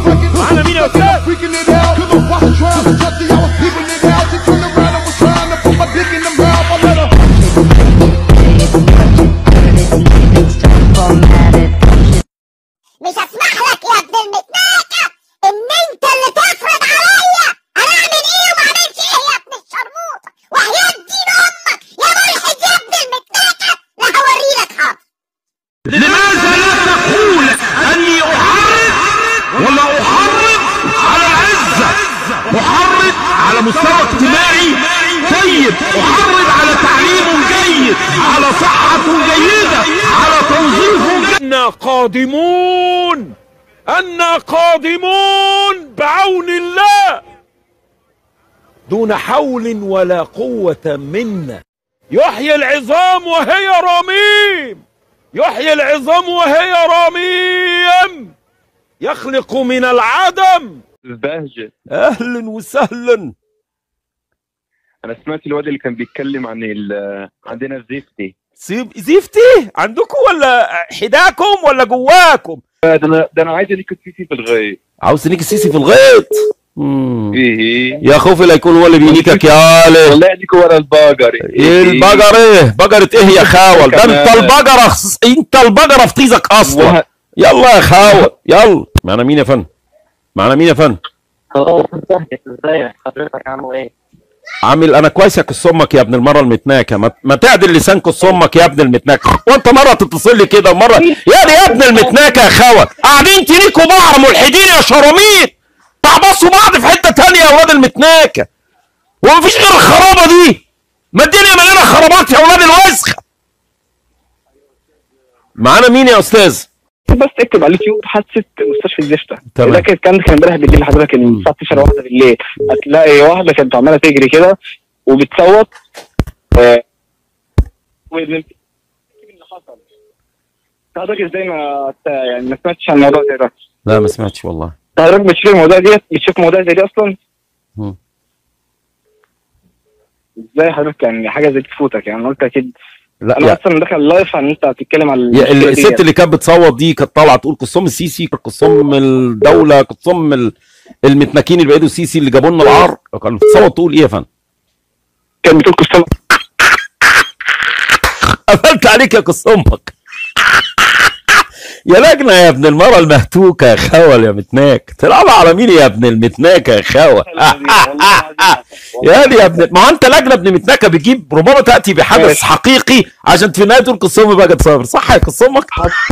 معانا مين يا استاذ freaking it out. Cause I'm watching trials and trusty, I was peeping it out. She turned around and was trying to put my dick in the mouth. I let her. مش هسمح لك يا ابن المتناكة ان انت اللي تفرض عليا انا اعمل ايه وما اعملش ايه يا ابن الشرموطة وحياة دين امك يا ملحد يا ابن المتناكة لا هوريلك حاضر لماذا لا تقول اني احرض ولا احرض على العزة احرض على مستوى اجتماعي طيب احرض على تعليم جيد على صحة جيدة على توظيف جيد أنا قادمون أنا قادمون بعون الله دون حول ولا قوة منا يحيي العظام وهي رميم يحيي العظام وهي رميم يخلق من العدم البهجة أهلا وسهلا أنا سمعت الواد اللي كان بيتكلم عن ال- عندنا في زيفتي سيب زفتي عندكم ولا حداكم ولا جواكم ده أنا ده أنا عايز أنيك السيسي في الغيط عاوز تنيك السيسي في الغيط مم. إيه يا خوفي لا يكون هو اللي بينيكك يا آله والله يديك ورا الباقر ايه البقرة ايه بقرة ايه يا خاول ده انت كمان. البقرة خص- انت البقرة في طيزك اصلا وه- يلا يا خاول يلا معنا مين يا فندم معنا مين يا فندم خلاص ازيك حضرتك عامل ايه؟ عامل انا كويس يا كس امك يا ابن المره المتناكه ما, ما تعدل لسان كس امك يا ابن المتناكه وانت مره تتصل لي كده مره يا يا ابن المتناكه يا خاول قاعدين تنيكوا بعض ملحدين يا شراميط تعبصوا بعض في حته تانية يا اولاد المتناكه ومفيش غير الخرابه دي ما الدنيا مليانه خرابات يا اولاد الوسخه معانا مين يا استاذ بس اكتب على اليوتيوب حادثه مستشفى الزفته تمام. ده كان كان كان امبارح بالليل لحضرتك الساعه 12 واحده بالليل هتلاقي واحده كانت عماله تجري كده وبتصوت آه، واللي اللي حصل حضرتك ازاي ما يعني ما سمعتش عن الموضوع زي ده لا ما سمعتش والله حضرتك بتشوف الموضوع ديت بتشوف موضوع زي دي اصلا مم. ازاي حضرتك يعني حاجه زي دي تفوتك يعني أنا قلت اكيد لا انا يا اصلا داخل لايف عن انت بتتكلم عن يا المشكلة ال- ديت. الست اللي كانت بتصوت دي كانت طالعه تقول قصام السيسي قصام الدوله قصام ال- المتناكين اللي بقيدوا السيسي اللي جابوا لنا العار كانت بتصوت تقول ايه يا فندم؟ كانت بتقول قصام قفلت عليك يا قص امك يا لجنة يا ابن المرة المهتوكة يا خول يا متناك تلعب على مين يا ابن المتناكة يا خول يا دي يا ابن ما هو انت لجنة ابن متناكة بتجيب ربما تأتي بحدث ماشي. حقيقي عشان في النهاية تقول قصام بقى تصابر صح يا قص امك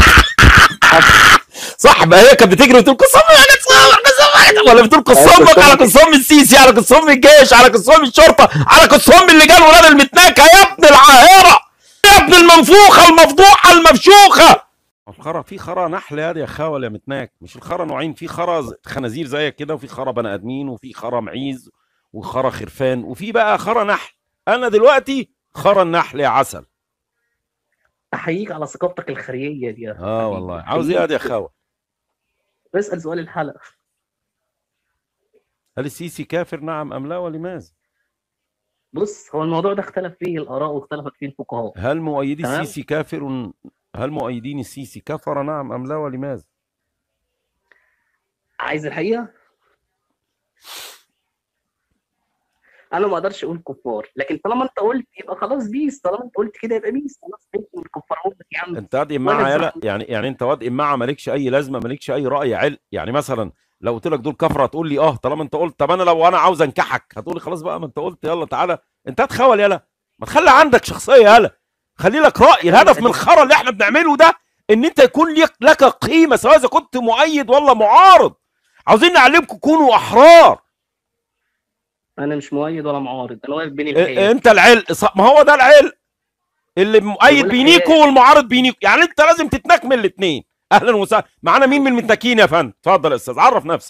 صح بقى هي كانت بتجري وتقول قصام بقى تصابر قصام ولا بتقول قصامك على قصام السيسي على قصام الجيش على قصام الشرطة على قصام اللي جال ولاد المتناكة يا ابن العاهرة يا ابن المنفوخة المفضوحة المفشوخة الخرا في خرا نحل يا دي يا خاول يا متناك مش الخرا نوعين في خرا ز- خنازير زيك كده وفي خرا بني ادمين وفي خرا معيز وخرا خرفان وفي بقى خرا نحل انا دلوقتي خرا النحل يا عسل احييك على ثقافتك الخريجيه دي يا اه حبيبي. والله عاوز ايه يا دي يا خاول اسال سؤال الحلقه هل السيسي كافر نعم ام لا ولماذا بص هو الموضوع ده اختلف فيه الاراء واختلفت فيه الفقهاء هل مؤيدي تمام. السيسي كافر هل مؤيدين السيسي كفر نعم ام لا ولماذا عايز الحقيقه انا ما اقدرش اقول كفار لكن طالما انت قلت يبقى خلاص بيس طالما انت قلت كده يبقى بيس خلاص انت الكفار هم يا عم انت واد امعه ولا يلا زعل. يعني يعني انت واد امعه مالكش اي لازمه مالكش اي راي عل يعني مثلا لو قلت لك دول كفره هتقول لي اه طالما انت قلت طب انا لو انا عاوز انكحك هتقول لي خلاص بقى ما انت قلت يلا تعالى انت هتخول يلا ما تخلي عندك شخصيه يلا خلي لك راي الهدف من الخرا اللي احنا بنعمله ده ان انت يكون لك لك قيمه سواء اذا كنت مؤيد ولا معارض عاوزين نعلمكم كونوا احرار انا مش مؤيد ولا معارض انا واقف بين اه، الحيل انت العلق صح- ما هو ده العلق اللي مؤيد بقول بينيكو حيال. والمعارض بينيكو يعني انت لازم تتناك من الاثنين اهلا وسهلا معانا مين من المتناكين يا فندم اتفضل يا استاذ عرف نفسك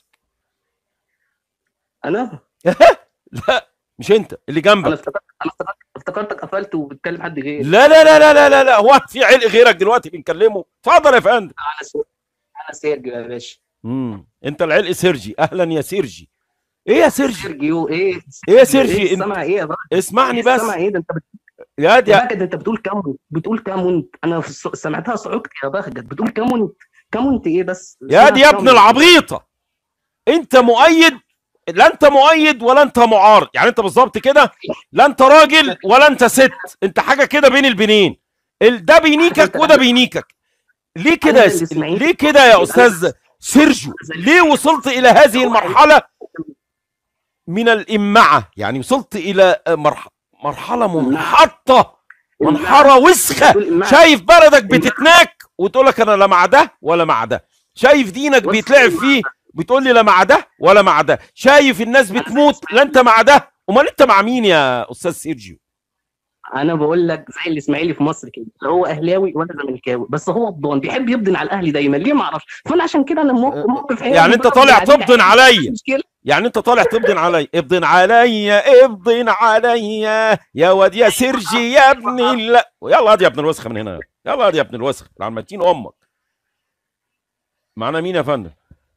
انا لا مش انت اللي انا جنبك افتكرت انا افتكرت افتكرتك قفلت وبتكلم حد غير لا لا لا لا لا لا, لا. هو في علق غيرك دلوقتي بنكلمه اتفضل يا فندم انا سير انا سيرجيو يا باشا امم انت العلق سيرجي اهلا يا سيرجي ايه يا سيرجي سيرجيو ايه ايه يا سيرجي ايه انت سامع ايه يا بقى اسمعني بس سامع ايه ده انت بت... يا دي يا بهجت انت بتقول كامونت بتقول كامونت انا في الص- سمعتها صعقت يا بهجت بتقول كامونت كامونت ايه بس يا دي يا ابن كامونت. العبيطه انت مؤيد لا انت مؤيد ولا انت معارض يعني انت بالظبط كده لا انت راجل ولا انت ست انت حاجه كده بين البنين ال- ده بينيكك وده بينيكك ليه كده يا س- ليه كده يا استاذ سيرجيو ليه وصلت الى هذه المرحله من الامعه يعني وصلت الى مرح- مرحله منحطه منحره وسخه شايف بلدك بتتناك وتقول لك انا لا مع ده ولا مع ده شايف دينك بص، بيتلعب فيه بتقول لي لا مع ده ولا مع ده شايف الناس بتموت لا انت مع ده امال انت مع مين يا استاذ سيرجيو انا بقول لك زي الاسماعيلي في مصر كده لا هو اهلاوي ولا زملكاوي بس هو الضان بيحب يبدن على الاهلي دايما ليه ما اعرفش فانا عشان كده انا موقف موقف يعني انت طالع تبدن عليا مشكله يعني انت طالع تبدن عليا ابدن عليا ابدن عليا يا واد يا سيرجي يا ابني لا يلا هات يا ابن الوسخه من هنا يلا هات يا ابن الوسخ عمتين امك معانا مين يا فندم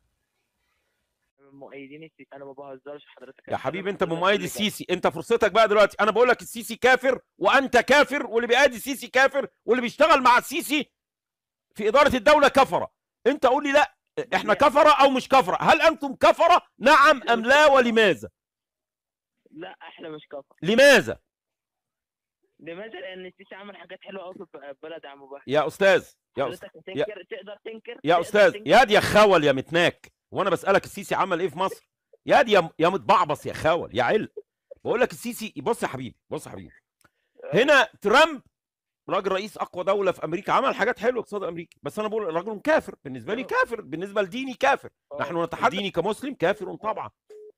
مؤيدين السيسي انا ما بهزرش حضرتك يا حبيبي انت مؤيد السيسي انت فرصتك بقى دلوقتي انا بقول لك السيسي كافر وانت كافر واللي بيأدي السيسي كافر واللي بيشتغل مع السيسي في اداره الدوله كفره انت قول لي لا احنا كفره او مش كفره هل انتم كفره نعم ام لا ولماذا لا احنا مش كفر لماذا لماذا لان السيسي عمل حاجات حلوه قوي في البلد يا عم بحر يا استاذ يا استاذ حضرتك تنكر تقدر تنكر يا تقدر استاذ تنكر؟ يا دي يا خول يا متناك وانا بسالك السيسي عمل ايه في مصر يا دي يا يا متبعبص يا خول يا عل بقول لك السيسي بص يا حبيبي بص يا حبيبي هنا ترامب راجل رئيس اقوى دوله في امريكا عمل حاجات حلوه اقتصاد امريكا بس انا بقول راجل كافر بالنسبه لي كافر بالنسبه لديني كافر نحن نتحدى ديني كمسلم كافر طبعا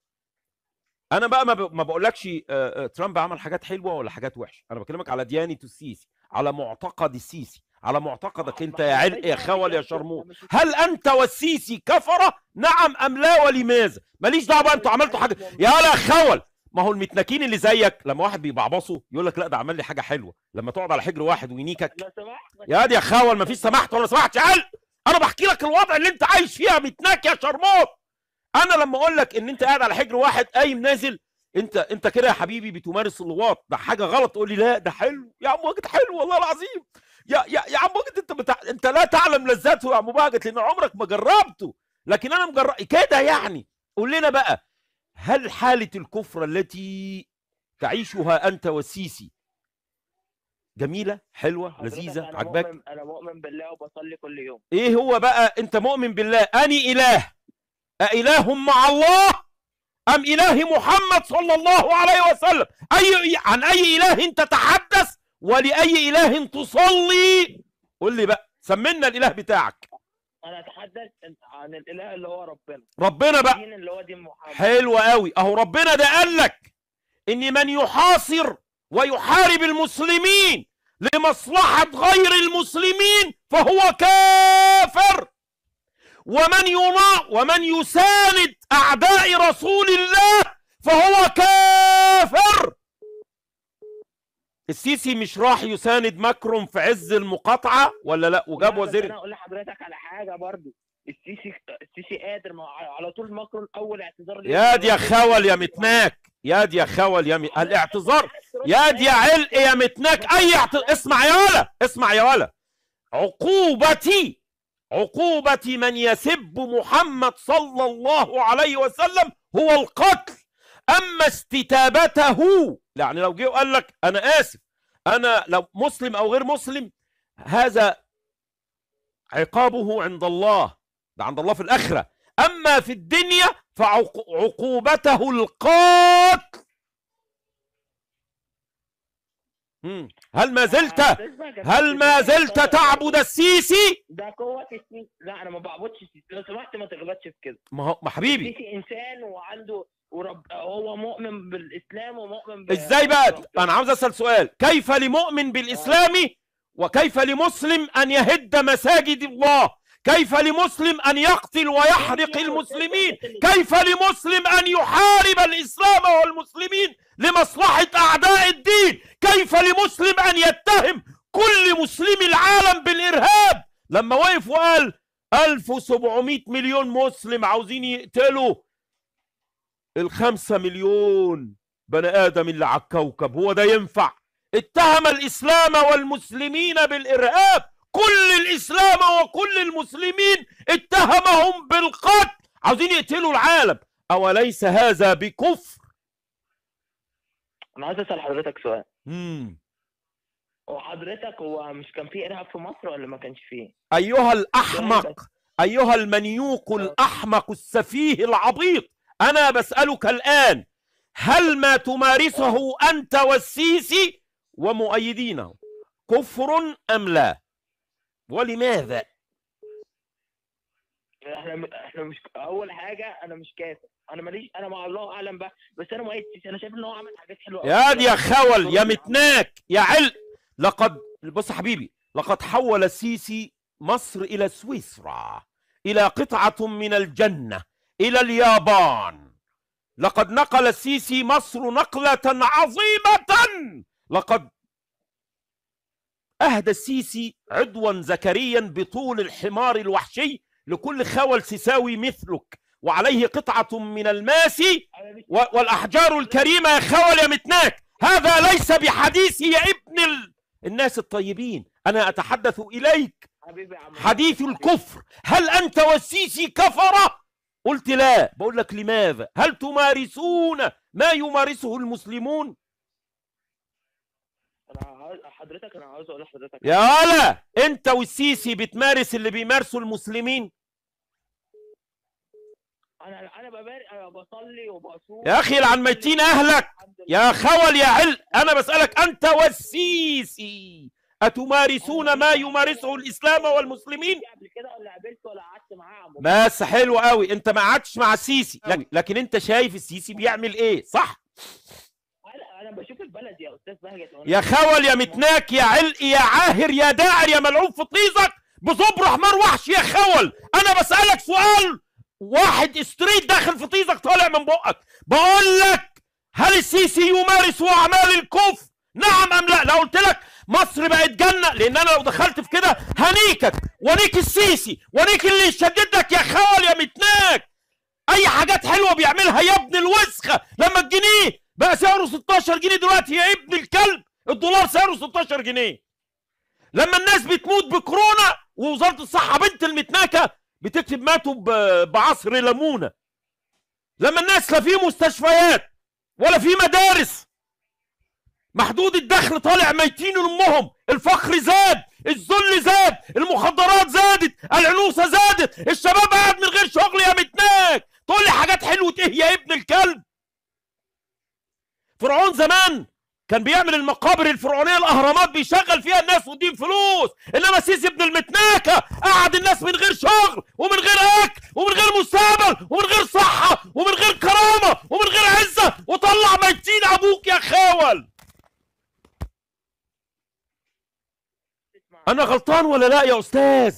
انا بقى ما, ب... ما بقولكش آه، آه، ترامب عمل حاجات حلوه ولا حاجات وحشه انا بكلمك على ديانه السيسي على معتقد السيسي على معتقدك انت يا علق يا خول يا شرموط هل انت والسيسي كفره نعم ام لا ولماذا ماليش دعوه بقى انتوا عملتوا حاجه يا لا خول ما هو المتناكين اللي زيك لما واحد بيبعبصه يقول لك لا ده عمل لي حاجه حلوه لما تقعد على حجر واحد وينيكك لو سمحت ما يا دي يا خول مفيش سمحت ولا سمحت يا علق انا بحكي لك الوضع اللي انت عايش فيها متناك يا شرموط انا لما اقول لك ان انت قاعد على حجر واحد قايم نازل انت انت كده يا حبيبي بتمارس اللواط ده حاجه غلط تقول لي لا ده حلو يا عم وجد حلو والله العظيم يا يا يا عم وجد انت بتاع... انت لا تعلم لذته يا عم باجت لان عمرك ما جربته لكن انا مجرب كده يعني قول لنا بقى هل حاله الكفر التي تعيشها انت والسيسي جميله حلوه حضرتك لذيذه أنا عجباك مؤمن- انا مؤمن بالله وبصلي كل يوم ايه هو بقى انت مؤمن بالله اني اله أإله مع الله أم إله محمد صلى الله عليه وسلم أي عن أي إله تتحدث ولأي إله تصلي قول لي بقى سمنا الإله بتاعك انا اتحدث عن الاله اللي هو ربنا ربنا بقى الدين اللي هو دين محمد حلو قوي اهو ربنا ده قال لك ان من يحاصر ويحارب المسلمين لمصلحة غير المسلمين فهو كافر ومن ينا ومن يساند اعداء رسول الله فهو كافر السيسي مش راح يساند ماكرون في عز المقاطعة ولا لا وجاب لا، بس وزير انا اقول لحضرتك على حاجه برضو السيسي السيسي قادر ما هو على طول ماكرون اول اعتذار ليه يا دي يا خول يا متناك يا دي يا خول يا م... الاعتذار يا دي يا علق يا متناك اي اعت... اسمع يا ولا اسمع يا ولا عقوبتي عقوبة من يسب محمد صلى الله عليه وسلم هو القتل اما استتابته يعني لو جه وقال لك انا اسف انا لو مسلم او غير مسلم هذا عقابه عند الله ده عند الله في الاخره اما في الدنيا فعقوبته القتل مم. هل ما زلت هل ما زلت تعبد السيسي ده قوة السيسي لا انا ما بعبدش السيسي لو سمحت ما تغلطش في كده ما هو ما حبيبي السيسي انسان وعنده ورب هو مؤمن بالاسلام ومؤمن ب... ازاي بقى انا عاوز اسال سؤال كيف لمؤمن بالاسلام وكيف لمسلم ان يهد مساجد الله كيف لمسلم ان يقتل ويحرق المسلمين كيف لمسلم ان يحارب الاسلام والمسلمين لمصلحه اعداء الدين كيف لمسلم ان يتهم كل مسلمي العالم بالارهاب لما وقف وقال 1700 مليون مسلم عاوزين يقتلوا الخمسة مليون بني آدم اللي على الكوكب هو ده ينفع اتهم الإسلام والمسلمين بالإرهاب كل الإسلام وكل المسلمين اتهمهم بالقتل عاوزين يقتلوا العالم اوليس هذا بكفر انا عايز اسال حضرتك سؤال مم. هو حضرتك هو مش كان في ارهاب في مصر ولا ما كانش فيه؟ ايها الاحمق ايها المنيوق الاحمق السفيه العبيط انا بسالك الان هل ما تمارسه انت والسيسي ومؤيدينه كفر ام لا ولماذا احنا احنا مش اول حاجه انا مش كافر انا ماليش انا مع الله اعلم بقى بس انا مؤيد السيسي انا شايف ان هو عمل حاجات حلوه يا دي يا خول يا متناك يا علق لقد بص يا حبيبي لقد حول السيسي مصر الى سويسرا الى قطعه من الجنه الى اليابان لقد نقل السيسي مصر نقله عظيمه لقد اهدى السيسي عضوا ذكريا بطول الحمار الوحشي لكل خول سيساوي مثلك وعليه قطعه من الماس و- والاحجار الكريمه يا خول يا متناك هذا ليس بحديثي يا ابن ال... الناس الطيبين انا اتحدث اليك حبيبي يا عم حديث الكفر هل انت والسيسي كفره قلت لا بقول لك لماذا هل تمارسون ما يمارسه المسلمون انا عاوز حضرتك انا عاوز اقول لحضرتك يا ولا انت والسيسي بتمارس اللي بيمارسوا المسلمين انا انا ببارك انا بصلي وبصوم يا اخي لعن ميتين اهلك الحمد لله. يا خول يا عل انا بسالك انت والسيسي اتمارسون ما يمارسه الاسلام والمسلمين قبل كده ولا قابلته ولا قعدت معاه يا عم بس حلو قوي انت ما قعدتش مع السيسي لكن, لكن انت شايف السيسي بيعمل ايه صح انا انا بشوف البلد يا استاذ بهجت وأنا- يا خول يا متناك يا علق يا عاهر يا داعر يا ملعون في طيزك بصبر حمار وحش يا خول انا بسالك سؤال واحد ستريت داخل في طيزك طالع من بقك بقول لك هل السيسي يمارس اعمال الكفر نعم ام لا لو قلت لك مصر بقت جنه لان انا لو دخلت في كده هنيكك ونيك السيسي ونيك اللي يشددك يا خول يا متناك اي حاجات حلوه بيعملها يا ابن الوسخه لما الجنيه بقى سعره 16 جنيه دلوقتي يا ابن الكلب الدولار سعره 16 جنيه لما الناس بتموت بكورونا ووزاره الصحه بنت المتناكه بتكتب ماتوا ب- بعصر ليمونه لما الناس لا في مستشفيات ولا في مدارس محدود الدخل طالع ميتين امهم الفقر زاد الذل زاد المخدرات زادت العنوسه زادت الشباب قاعد من غير شغل يا متناك تقول لي حاجات حلوه ايه يا ابن الكلب فرعون زمان كان بيعمل المقابر الفرعونيه الاهرامات بيشغل فيها الناس ويديهم فلوس انما سيسي ابن المتناكه قعد الناس من غير شغل ومن غير اكل ومن غير مستقبل ومن غير صحه ومن غير كرامه ومن غير عزه وطلع ميتين ابوك يا خاول اسمع. انا غلطان ولا لا يا استاذ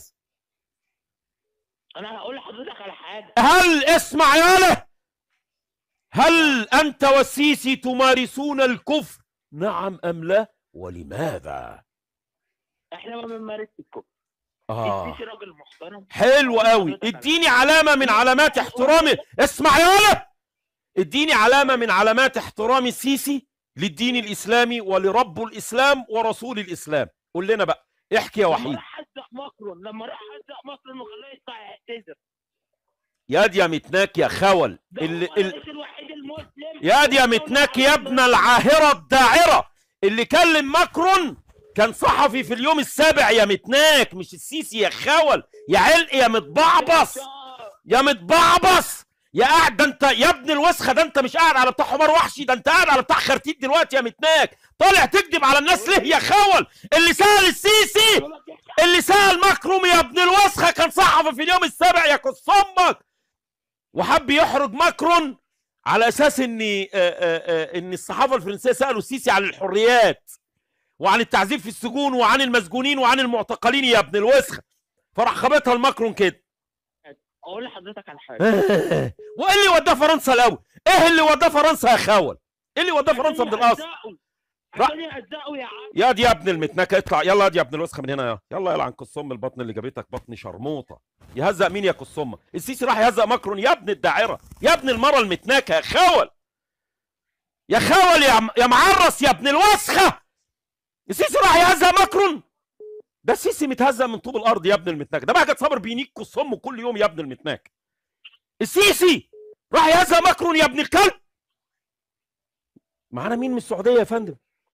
انا هقول لحضرتك على حاجه هل اسمع يالا هل انت والسيسي تمارسون الكفر نعم ام لا ولماذا احنا ما بنمارسش الكفر اه السيسي راجل محترم حلو قوي اديني علامه من علامات احترامي اسمع يالا اديني علامه من علامات احترام السيسي للدين الاسلامي ولرب الاسلام ورسول الاسلام قول لنا بقى احكي يا لما وحيد راح هزق ماكرون لما راح هزق ماكرون وخلاه يطلع يعتذر يا دي يا متناك يا خول ده اللي هو ال... الرئيس الوحيد المسلم يا دي يا متناك يا ابن العاهرة الداعرة اللي كلم ماكرون كان صحفي في اليوم السابع يا متناك مش السيسي يا خول يا علق يا متبعبص يا متبعبص يا قاعد ده انت يا ابن الوسخه ده انت مش قاعد على بتاع حمار وحشي ده انت قاعد على بتاع خرتيت دلوقتي يا متناك طالع تكذب على الناس ليه يا خول اللي سال السيسي اللي سال مكرم يا ابن الوسخه كان صحفي في اليوم السابع يا كص امك وحب يحرج ماكرون على اساس ان آه، آه، آه، ان الصحافه الفرنسيه سالوا السيسي عن الحريات وعن التعذيب في السجون وعن المسجونين وعن المعتقلين يا ابن الوسخه فراح خبطها لماكرون كده اقول لحضرتك على حاجه وايه اللي وداه فرنسا الاول؟ ايه اللي وداه فرنسا يا خول؟ ايه اللي وداه فرنسا من الاصل؟ را- عشان يهزقوا يا عم يا دي يا ابن المتنكه اطلع يلا يا دي يا ابن الوسخه من هنا يا يلا يلا عن كصم البطن اللي جابتك بطن شرموطه يهزق مين يا كصمه السيسي راح يهزق ماكرون يا ابن الداعره يا ابن المره المتنكه يا خول يا خول يا م- يا معرس يا ابن الوسخه السيسي راح يهزق ماكرون ده السيسي متهزق من طوب الارض يا ابن المتنكه ده بقى صابر بينيك كصمه كل يوم يا ابن المتنكه السيسي راح يهزم ماكرون يا ابن الكلب معانا مين من السعوديه يا فندم